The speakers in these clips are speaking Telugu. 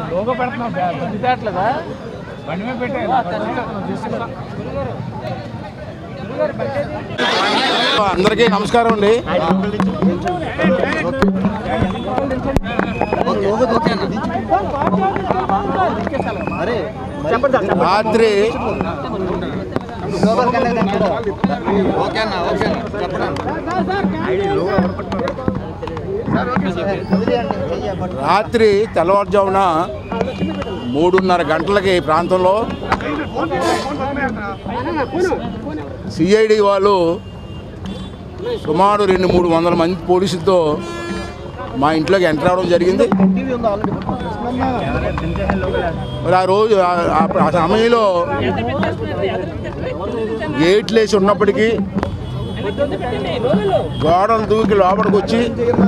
లోగో పెడుతున్నావు బా- బండి తేట్లేదా బండి మీద పెట్టే అందరికీ నమస్కారం అండి రాత్రి రాత్రి తెల్లవారుజామున మూడున్నర గంటలకి ఈ ప్రాంతంలో సిఐడి వాళ్ళు సుమారు రెండు మూడు వందల మంది పోలీసులతో మా ఇంట్లోకి ఎంటర్ అవడం జరిగింది మరి ఆ రోజు ఆ- ఆ- ఆ సమయంలో గేట్లు వేసి ఉన్నప్పటికీ గోడలు దూకి లోపలికి వచ్చి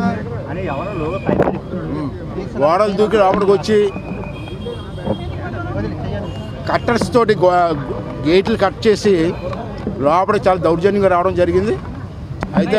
గోడలు దూకి లోపలికి వచ్చి కట్టర్స్ తోటి గో- గేట్లు కట్ చేసి లోపలికి చాలా దౌర్జన్యంగా రావడం జరిగింది అయితే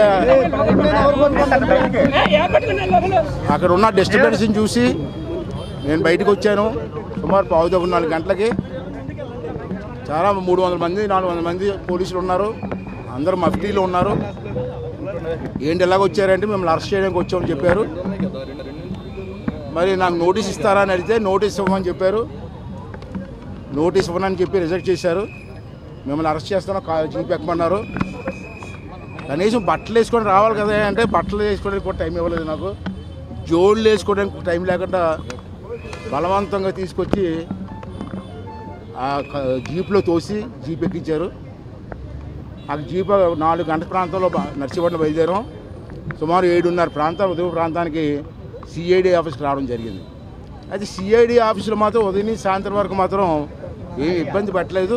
అక్కడ ఉన్న డిస్టర్బెన్స్ని చూసి నేను బయటకు వచ్చాను సుమారు పావు నాలుగు గంటలకి చాలా మూడు వందల మంది నాలుగు వందల మంది పోలీసులు ఉన్నారు అందరూ మఫ్టీలో ఉన్నారు ఏంటి ఎలాగ వచ్చారంటే మిమ్మల్ని అరెస్ట్ చేయడానికి వచ్చామని చెప్పారు మరి నాకు నోటీస్ ఇస్తారా అని అడిగితే నోటీస్ ఇవ్వమని చెప్పారు నోటీస్ ఇవ్వనని చెప్పి రిజెక్ట్ చేశారు మిమ్మల్ని అరెస్ట్ చేస్తాను జీప్ ఎక్కమన్నారు కనీసం బట్టలు వేసుకొని రావాలి కదా అంటే బట్టలు వేసుకోవడానికి కూడా టైం ఇవ్వలేదు నాకు జోళ్ళు వేసుకోవడానికి టైం లేకుండా బలవంతంగా తీసుకొచ్చి ఆ క- జీప్లో తోసి జీప్ ఎక్కించారు ఆ జీప్ నాలుగు గంటల ప్రాంతంలో బ- నర్సీపట్నం బయలుదేరాం సుమారు ఏడున్నర ప్రాంతం ఉదయం ప్రాంతానికి సిఐడి ఆఫీస్కి రావడం జరిగింది అయితే సిఐడి ఆఫీసులో మాత్రం ఉదయం నుంచి సాయంత్రం వరకు మాత్రం ఏమి ఇబ్బంది పెట్టలేదు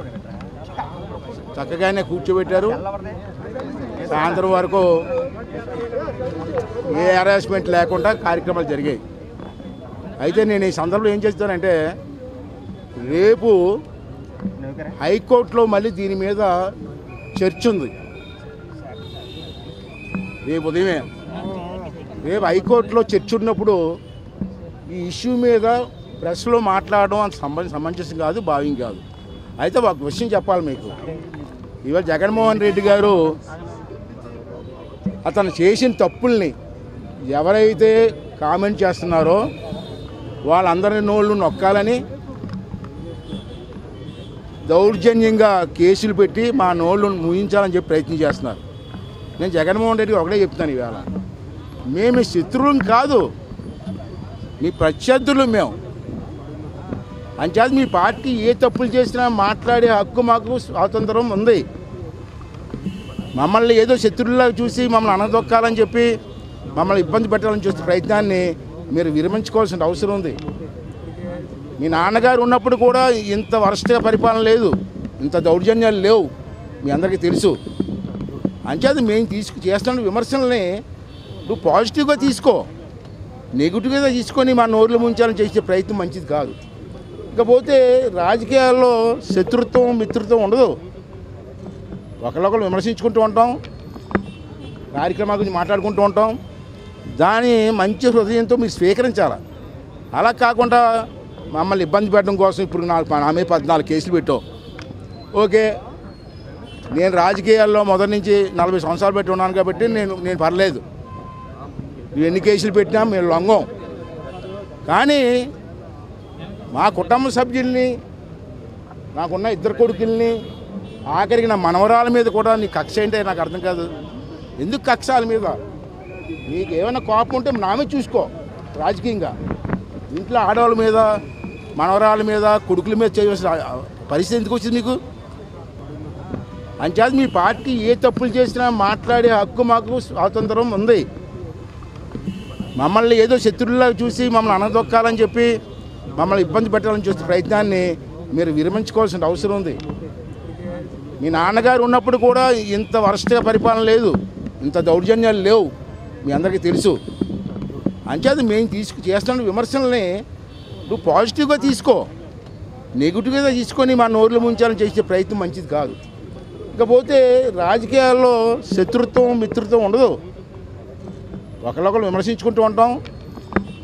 చక్కగానే కూర్చోబెట్టారు సాయంత్రం వరకు ఏ హరాస్మెంట్ లేకుండా కార్యక్రమాలు జరిగాయి అయితే నేను ఈ సందర్భంలో ఏం చేస్తానంటే రేపు హైకోర్టులో మళ్ళీ దీని మీద చర్చ ఉంది రేపు ఉదయమే రేపు హైకోర్టులో చర్చ ఉన్నప్పుడు ఈ ఇష్యూ మీద ప్రెస్లో మాట్లాడడం అంత సంబంధ సమంజసం కాదు భావ్యం కాదు అయితే ఒక విషయం చెప్పాలి మీకు ఇవాళ జగన్మోహన్ రెడ్డి గారు అతను చేసిన తప్పుల్ని ఎవరైతే కామెంట్ చేస్తున్నారో వాళ్ళందరి నోళ్ళు నొక్కాలని దౌర్జన్యంగా కేసులు పెట్టి మా నోళ్ళు ముగించాలని చెప్పి ప్రయత్నం చేస్తున్నారు నేను జగన్మోహన్ రెడ్డి ఒకటే చెప్తాను ఇవాళ మేము శత్రువులం కాదు మీ ప్రత్యర్థులు మేము అంచేత మీ పార్టీ ఏ తప్పులు చేసినా మాట్లాడే హక్కు మాకు స్వాతంత్రం ఉంది మమ్మల్ని ఏదో శత్రువులాగా చూసి మమ్మల్ని అనదొక్కాలని చెప్పి మమ్మల్ని ఇబ్బంది పెట్టాలని చూసే ప్రయత్నాన్ని మీరు విరమించుకోవాల్సిన అవసరం ఉంది మీ నాన్నగారు ఉన్నప్పుడు కూడా ఇంత వరస్ట్గా పరిపాలన లేదు ఇంత దౌర్జన్యాలు లేవు మీ అందరికీ తెలుసు అంచేత మేము తీసుకు చేస్తున్న విమర్శల్ని నువ్వు పాజిటివ్గా తీసుకో నెగిటివ్గా తీసుకొని మా నోర్లు ముంచాలని చేసే ప్రయత్నం మంచిది కాదు ఇకపోతే రాజకీయాల్లో శత్రుత్వం మిత్రుత్వం ఉండదు ఒకరినొకరు విమర్శించుకుంటూ ఉంటాం కార్యక్రమాల గురించి మాట్లాడుకుంటూ ఉంటాం దాని మంచి హృదయంతో మీరు స్వీకరించాలి అలా కాకుండా మమ్మల్ని ఇబ్బంది పెట్టడం కోసం ఇప్పుడు నాకు నా మీద పద్నాలుగు కేసులు పెట్టావు ఓకే నేను రాజకీయాల్లో మొదటి నుంచి నలభై సంవత్సరాలు పెట్టి ఉన్నాను కాబట్టి నేను నేను పర్లేదు నువ్వు ఎన్ని కేసులు పెట్టినా మేము లొంగం కానీ మా కుటుంబ సభ్యుల్ని నాకున్న ఇద్దరు కొడుకుల్ని ఆఖరికి నా మనవరాల మీద కూడా నీ కక్ష ఏంటో నాకు అర్థం కాదు ఎందుకు కక్ష వాళ్ళ మీద నీకు ఏమైనా కోపం ఉంటే నా మీద చూసుకో రాజకీయంగా ఇంట్లో ఆడవాళ్ళ మీద మనవరాళ్ళ మీద కొడుకుల మీద చేయవలసిన పరిస్థితి ఎందుకు వచ్చింది నీకు అంచేత మీ పార్టీ ఏ తప్పులు చేసినా మాట్లాడే హక్కు మాకు స్వాతంత్రం ఉంది మమ్మల్ని ఏదో శత్రువులాగా చూసి మమ్మల్ని అనదొక్కాలని చెప్పి మమ్మల్ని ఇబ్బంది పెట్టాలని చూసే ప్రయత్నాన్ని మీరు విరమించుకోవాల్సిన అవసరం ఉంది మీ నాన్నగారు ఉన్నప్పుడు కూడా ఇంత వరస్ట్గా పరిపాలన లేదు ఇంత దౌర్జన్యాలు లేవు మీ అందరికీ తెలుసు అంచేత మేము తీసుకు చేస్తున్న విమర్శల్ని నువ్వు పాజిటివ్గా తీసుకో నెగిటివ్గా తీసుకొని మా నోర్లు ముంచాలని చేసే ప్రయత్నం మంచిది కాదు ఇకపోతే రాజకీయాల్లో శత్రుత్వం మిత్రుత్వం ఉండదు ఒకరినొకరు విమర్శించుకుంటూ ఉంటాం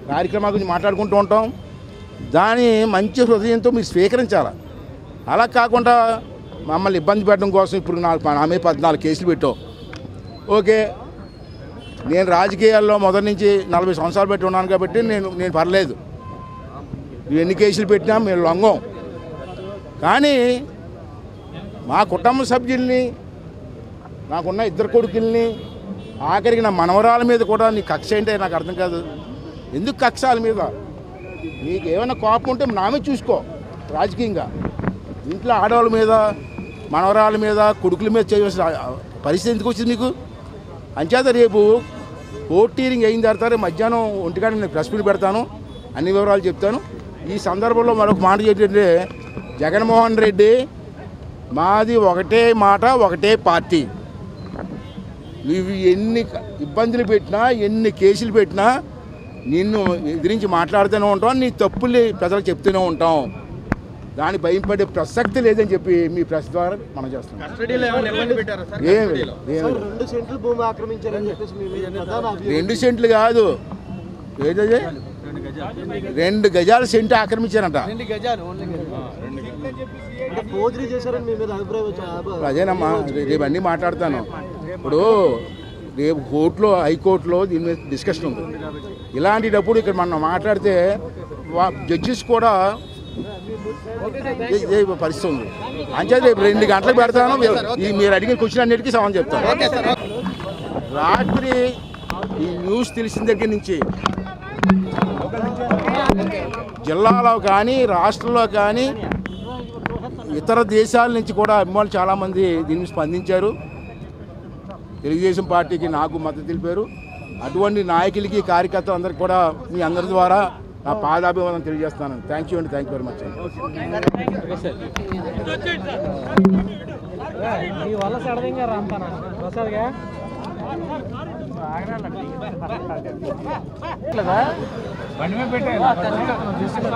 కార్యక్రమాల గురించి మాట్లాడుకుంటూ ఉంటాం దాని మంచి హృదయంతో మీరు స్వీకరించాలి అలా కాకుండా మమ్మల్ని ఇబ్బంది పెట్టడం కోసం ఇప్పుడు నాకు నా మీద పద్నాలుగు కేసులు పెట్టావు ఓకే నేను రాజకీయాల్లో మొదటి నుంచి నలభై సంవత్సరాలు పెట్టి ఉన్నాను కాబట్టి నేను నేను పర్లేదు నువ్వు ఎన్ని కేసులు పెట్టినా మేము లొంగం కానీ మా కుటుంబ సభ్యుల్ని నాకున్న ఇద్దరు కొడుకుల్ని ఆఖరికి నా మనవరాల మీద కూడా నీ కక్ష ఏంటో నాకు అర్థం కాదు ఎందుకు కక్ష వాళ్ళ మీద నీకు ఏమైనా కోపం ఉంటే నా మీద చూసుకో రాజకీయంగా ఇంట్లో ఆడవాళ్ళ మీద మనవరాల మీద కొడుకుల మీద చేయవలసిన పరిస్థితి ఎందుకు వచ్చింది నీకు అంచేత రేపు కోర్టు హీరింగ్ అయిన తర్వాత రేపు మధ్యాహ్నం ఒంటికాడ నేను ప్రెస్ మీట్ పెడతాను అన్ని వివరాలు చెప్తాను ఈ సందర్భంలో మరొక మాట ఏంటంటే జగన్మోహన్ రెడ్డి మాది ఒకటే మాట ఒకటే పార్టీ నువ్వు ఎన్ని ఇబ్బందులు పెట్టినా ఎన్ని కేసులు పెట్టినా నిన్ను ఎదిరించి మాట్లాడుతూనే ఉంటాం నీ తప్పులు ప్రజలకు చెప్తూనే ఉంటాం దాని భయం పడే ప్రసక్తి లేదని చెప్పి మీ ప్రెస్ ద్వారా మనం చేస్తున్నాం కస్టడీలో ఏమైనా ఇబ్బంది పెట్టారా సార్ ఏం కస్టడీలో ఏం సార్ రెండు సెంట్లు భూమి ఆక్రమించారని చెప్పేసి మీ మీద ప్రధాన అభియోగం. రెండు సెంట్లు కాదు ఏదది రెండు గజాల సెంటు ఆక్రమించారంట రెండు గజాలు ఓన్లీ గజాలు. అంటే ఫోర్జరీ చేశారని మీ మీద అభిప్రాయం వచ్చా- అభి- అదేనమ్మా రే- రేపు అన్నీ మాట్లాడతాను ఇప్పుడు రేపు కోర్టులో హైకోర్టులో దీని మీద డిస్కషన్ ఉంది ఇలాంటిటప్పుడు ఇక్కడ మనం మాట్లాడితే జడ్జిస్ కూడా ఏ- ఏ పరిస్థితి ఉంది అంచేది రేపు రెండు గంటలకు పెడతాను ఈ మీరు అడిగిన క్వశ్చన్ అన్నిటికీ సమాధానం చెప్తాను ఓకే సార్ ఓకే. రాత్రి ఈ న్యూస్ తెలిసిన దగ్గర నుంచి జిల్లాలో కానీ రాష్ట్రంలో కానీ ఇతర దేశాల నుంచి కూడా అభిమానులు చాలామంది దీన్ని స్పందించారు తెలుగుదేశం పార్టీకి నాకు మద్దతు తెలిపారు అటువంటి నాయకులకి కార్యకర్తలందరికీ కూడా మీ అందరి ద్వారా నా పాదాభివందనం తెలియజేస్తాను థ్యాంక్ యూ అండి థ్యాంక్ యూ వెరీ మచ్ అండి నీ వల్ల సడదంగా రాంతానా ప్రసాద్గా బండి మీద పెట్టాను